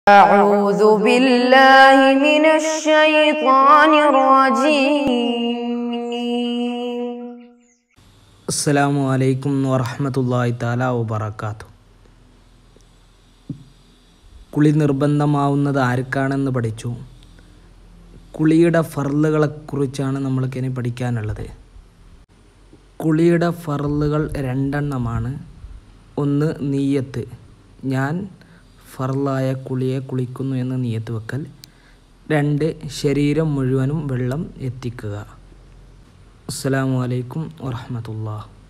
أعوذ بالله من الشيطان الرجيم അസ്സലാമു അലൈക്കും വറഹമത്തല്ലാഹി താല വബറക്കാത്തു കുളി നിർബന്ധമാവുന്നത് ആർക്കാണെന്ന് പഠിച്ചു കുളിയുടെ ഫർളുകളെക്കുറിച്ചാണ് നമ്മൾക്കിനി പഠിക്കാനുള്ളത് കുളിയുടെ ഫർളുകൾ രണ്ടെണ്ണമാണ് ഒന്ന് നീയത്ത് ഞാൻ ഫർളായ കുളിയെ കുളിക്കുന്നു എന്ന് നീയത്ത് വെക്കൽ രണ്ട് ശരീരം മുഴുവനും വെള്ളം എത്തിക്കുക അസ്സലാമു അലൈക്കും വറഹമത്തുള്ള